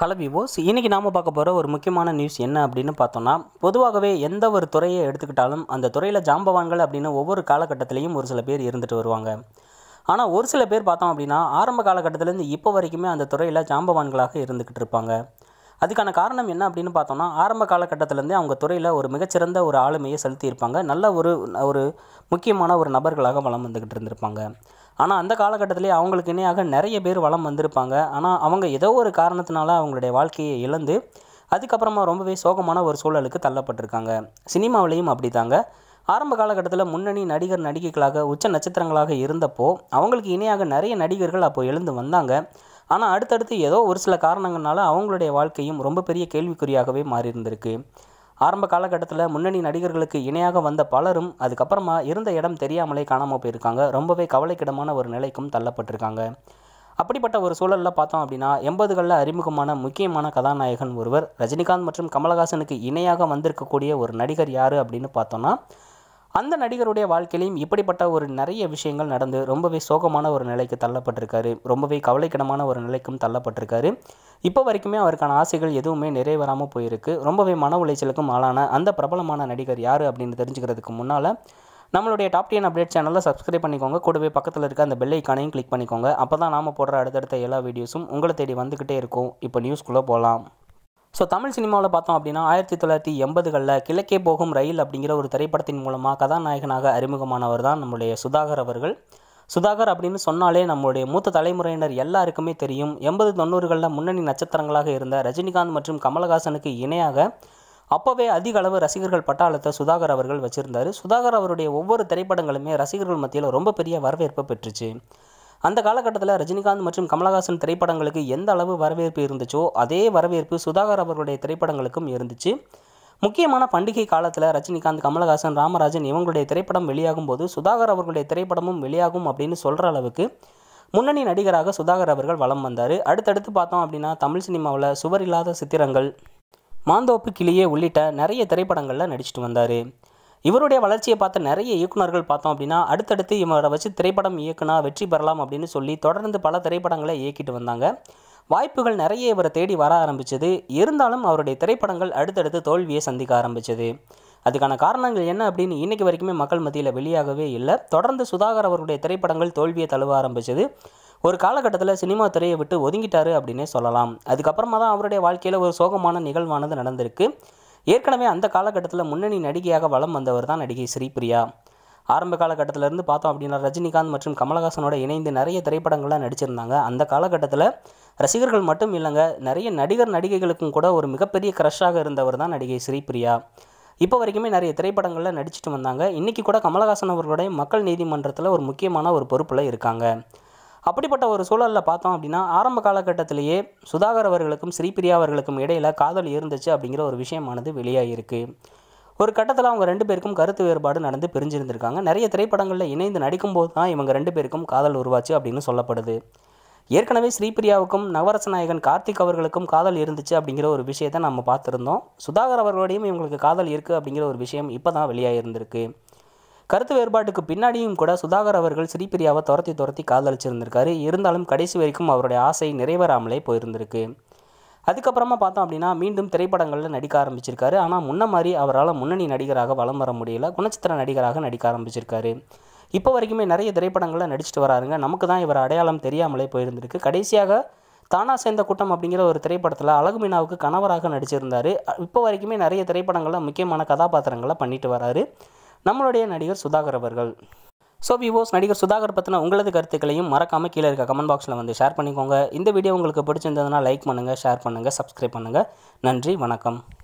hello விவோஸ் இன்றைக்கி நாம் பார்க்க போகிற ஒரு முக்கியமான நியூஸ் என்ன அப்படின்னு பார்த்தோம்னா பொதுவாகவே எந்த ஒரு துறையை எடுத்துக்கிட்டாலும் அந்த துறையில் ஜாம்பவான்கள் அப்படின்னு ஒவ்வொரு காலகட்டத்திலையும் ஒரு சில பேர் இருந்துட்டு வருவாங்க ஆனால் ஒரு சில பேர் பார்த்தோம் அப்படின்னா ஆரம்ப காலகட்டத்திலேருந்து இப்போ வரைக்குமே அந்த துறையில் ஜாம்பவான்களாக இருந்துக்கிட்டு இருப்பாங்க அதுக்கான காரணம் என்ன அப்படின்னு பார்த்தோம்னா ஆரம்ப காலகட்டத்திலேருந்தே அவங்க துறையில் ஒரு மிகச்சிறந்த ஒரு ஆளுமையை செலுத்தியிருப்பாங்க நல்ல ஒரு ஒரு முக்கியமான ஒரு நபர்களாக வளம் வந்துக்கிட்டு இருந்திருப்பாங்க ஆனால் அந்த காலகட்டத்திலே அவங்களுக்கு இணையாக நிறைய பேர் வளம் வந்திருப்பாங்க ஆனால் அவங்க ஏதோ ஒரு காரணத்தினால அவங்களுடைய வாழ்க்கையை இழந்து அதுக்கப்புறமா ரொம்பவே சோகமான ஒரு சூழலுக்கு தள்ளப்பட்டிருக்காங்க சினிமாவிலையும் அப்படிதாங்க ஆரம்ப காலகட்டத்தில் முன்னணி நடிகர் நடிகைகளாக உச்ச நட்சத்திரங்களாக இருந்தப்போ அவங்களுக்கு இணையாக நிறைய நடிகர்கள் அப்போ எழுந்து வந்தாங்க ஆனால் அடுத்தடுத்து ஏதோ ஒரு சில காரணங்கள்னால அவங்களுடைய வாழ்க்கையும் ரொம்ப பெரிய கேள்விக்குறியாகவே மாறி இருந்திருக்கு ஆரம்ப காலகட்டத்தில் முன்னணி நடிகர்களுக்கு இணையாக வந்த பலரும் அதுக்கப்புறமா இருந்த இடம் தெரியாமலே காணாமல் போயிருக்காங்க ரொம்பவே கவலைக்கிடமான ஒரு நிலைக்கும் தள்ளப்பட்டிருக்காங்க அப்படிப்பட்ட ஒரு சூழலில் பார்த்தோம் அப்படின்னா எண்பதுகளில் அறிமுகமான முக்கியமான கதாநாயகன் ஒருவர் ரஜினிகாந்த் மற்றும் கமலஹாசனுக்கு இணையாக வந்திருக்கக்கூடிய ஒரு நடிகர் யார் அப்படின்னு பார்த்தோன்னா அந்த நடிகருடைய வாழ்க்கையிலையும் இப்படிப்பட்ட ஒரு நிறைய விஷயங்கள் நடந்து ரொம்பவே சோகமான ஒரு நிலைக்கு தள்ளப்பட்டிருக்காரு ரொம்பவே கவலைக்கிடமான ஒரு நிலைக்கும் தள்ளப்பட்டிருக்காரு இப்போ வரைக்குமே அவருக்கான ஆசைகள் எதுவுமே நிறைவேறாமல் போயிருக்கு ரொம்பவே மன உளைச்சலுக்கும் ஆளான அந்த பிரபலமான நடிகர் யார் அப்படின்னு தெரிஞ்சுக்கிறதுக்கு முன்னால் நம்மளுடைய டாப் டென் அப்டேட் சேனலில் சப்ஸ்கிரைப் பண்ணிக்கோங்க கூடவே பக்கத்தில் இருக்க அந்த பெல் ஐக்கானையும் கிளிக் பண்ணிக்கோங்க அப்போ தான் நாம் போடுற அடுத்தடுத்த எல்லா வீடியோஸும் உங்களை தேடி வந்துக்கிட்டே இருக்கும் இப்போ நியூஸ்குள்ளே போகலாம் ஸோ தமிழ் சினிமாவில் பார்த்தோம் அப்படின்னா ஆயிரத்தி தொள்ளாயிரத்தி எண்பதுகளில் கிழக்கே போகும் ரயில் அப்படிங்கிற ஒரு திரைப்படத்தின் மூலமாக கதாநாயகனாக அறிமுகமானவர் தான் நம்முடைய சுதாகர் அவர்கள் சுதாகர் அப்படின்னு சொன்னாலே நம்மளுடைய மூத்த தலைமுறையினர் எல்லாருக்குமே தெரியும் எண்பது தொண்ணூறுகளில் முன்னணி நட்சத்திரங்களாக இருந்த ரஜினிகாந்த் மற்றும் கமலஹாசனுக்கு இணையாக அப்போவே அதிக அளவு ரசிகர்கள் பட்டாளத்தை சுதாகர் அவர்கள் வச்சுருந்தார் சுதாகர் அவருடைய ஒவ்வொரு திரைப்படங்களுமே ரசிகர்கள் மத்தியில் ரொம்ப பெரிய வரவேற்பை பெற்றுச்சு அந்த காலகட்டத்தில் ரஜினிகாந்த் மற்றும் கமலஹாசன் திரைப்படங்களுக்கு எந்த அளவு வரவேற்பு இருந்துச்சோ அதே வரவேற்பு சுதாகர் அவர்களுடைய திரைப்படங்களுக்கும் இருந்துச்சு முக்கியமான பண்டிகை காலத்தில் ரஜினிகாந்த் கமலஹாசன் ராமராஜன் இவங்களுடைய திரைப்படம் வெளியாகும் போது சுதாகர் அவர்களுடைய திரைப்படமும் வெளியாகும் அப்படின்னு சொல்கிற அளவுக்கு முன்னணி நடிகராக சுதாகர் அவர்கள் வலம் வந்தார் அடுத்தடுத்து பார்த்தோம் அப்படின்னா தமிழ் சினிமாவில் சுவர் இல்லாத சித்திரங்கள் மாந்தோப்பு கிளியே உள்ளிட்ட நிறைய திரைப்படங்களில் நடிச்சிட்டு வந்தார் இவருடைய வளர்ச்சியை பார்த்த நிறைய இயக்குனர்கள் பார்த்தோம் அப்படின்னா அடுத்தடுத்து இவரை வச்சு திரைப்படம் இயக்குனா வெற்றி பெறலாம் அப்படின்னு சொல்லி தொடர்ந்து பல திரைப்படங்களை இயக்கிட்டு வந்தாங்க வாய்ப்புகள் நிறைய இவரை தேடி வர ஆரம்பிச்சது இருந்தாலும் அவருடைய திரைப்படங்கள் அடுத்தடுத்து தோல்வியை சந்திக்க ஆரம்பிச்சது அதுக்கான காரணங்கள் என்ன அப்படின்னு இன்னைக்கு வரைக்குமே மக்கள் மத்தியில் வெளியாகவே இல்லை தொடர்ந்து சுதாகர் அவருடைய திரைப்படங்கள் தோல்வியை தழுவ ஆரம்பிச்சது ஒரு காலகட்டத்தில் சினிமா துறையை விட்டு ஒதுங்கிட்டாரு அப்படின்னே சொல்லலாம் அதுக்கப்புறமா தான் அவருடைய வாழ்க்கையில் ஒரு சோகமான நிகழ்வானது நடந்திருக்கு ஏற்கனவே அந்த காலகட்டத்தில் முன்னணி நடிகையாக வலம் வந்தவர் தான் நடிகை ஸ்ரீபிரியா ஆரம்ப காலகட்டத்திலேருந்து பார்த்தோம் அப்படின்னா ரஜினிகாந்த் மற்றும் கமலஹாசனோட இணைந்து நிறைய திரைப்படங்கள்லாம் நடிச்சிருந்தாங்க அந்த காலகட்டத்தில் ரசிகர்கள் மட்டும் இல்லைங்க நிறைய நடிகர் நடிகைகளுக்கும் கூட ஒரு மிகப்பெரிய க்ரஷாக இருந்தவர் தான் நடிகை ஸ்ரீபிரியா இப்போ வரைக்குமே நிறைய திரைப்படங்களில் நடிச்சிட்டு வந்தாங்க இன்றைக்கி கூட கமலஹாசன் அவர்களுடைய மக்கள் நீதிமன்றத்தில் ஒரு முக்கியமான ஒரு பொறுப்பில் இருக்காங்க அப்படிப்பட்ட ஒரு சூழலில் பார்த்தோம் அப்படின்னா ஆரம்ப காலகட்டத்திலேயே சுதாகர் அவர்களுக்கும் ஸ்ரீபிரியா அவர்களுக்கும் இடையில் காதல் இருந்துச்சு அப்படிங்கிற ஒரு விஷயமானது வெளியாகிருக்கு ஒரு கட்டத்தில் அவங்க ரெண்டு பேருக்கும் கருத்து வேறுபாடு நடந்து பிரிஞ்சிருந்திருக்காங்க நிறைய திரைப்படங்களில் இணைந்து நடிக்கும்போது தான் இவங்க ரெண்டு பேருக்கும் காதல் உருவாச்சு அப்படின்னு சொல்லப்படுது ஏற்கனவே ஸ்ரீபிரியாவுக்கும் நவரச நாயகன் கார்த்திக் அவர்களுக்கும் காதல் இருந்துச்சு அப்படிங்கிற ஒரு விஷயத்தை நம்ம பார்த்துருந்தோம் சுதாகர் அவர்களோடையும் இவங்களுக்கு காதல் இருக்குது அப்படிங்கிற ஒரு விஷயம் இப்போ தான் வெளியாகிருந்திருக்கு கருத்து வேறுபாட்டுக்கு பின்னாடியும் கூட சுதாகர் அவர்கள் ஸ்ரீபிரியாவை துரத்தி துரத்தி காதலிச்சிருந்திருக்காரு இருந்தாலும் கடைசி வரைக்கும் அவருடைய ஆசை நிறைவேறாமலே போயிருந்திருக்கு அதுக்கப்புறமா பார்த்தோம் அப்படின்னா மீண்டும் திரைப்படங்களில் நடிக்க ஆரம்பிச்சிருக்காரு ஆனால் முன்ன மாதிரி அவரால் முன்னணி நடிகராக வலம் வர முடியல குணச்சித்திர நடிகராக நடிக்க ஆரம்பிச்சிருக்காரு இப்போ வரைக்குமே நிறைய திரைப்படங்களில் நடிச்சிட்டு வராருங்க நமக்கு தான் இவர் அடையாளம் தெரியாமலே போயிருந்திருக்கு கடைசியாக தானா சேர்ந்த கூட்டம் அப்படிங்கிற ஒரு திரைப்படத்தில் அழகு மீனாவுக்கு கணவராக நடிச்சிருந்தார் இப்போ வரைக்குமே நிறைய திரைப்படங்களில் முக்கியமான கதாபாத்திரங்களை பண்ணிட்டு வராரு நம்மளுடைய நடிகர் சுதாகர் அவர்கள் ஸோ விவோஸ் நடிகர் சுதாகர் பற்றின உங்களது கருத்துக்களையும் மறக்காமல் கீழே இருக்க கமெண்ட் பாக்ஸில் வந்து ஷேர் பண்ணிக்கோங்க இந்த வீடியோ உங்களுக்கு பிடிச்சிருந்ததுன்னா லைக் பண்ணுங்கள் ஷேர் பண்ணுங்கள் சப்ஸ்கிரைப் பண்ணுங்கள் நன்றி வணக்கம்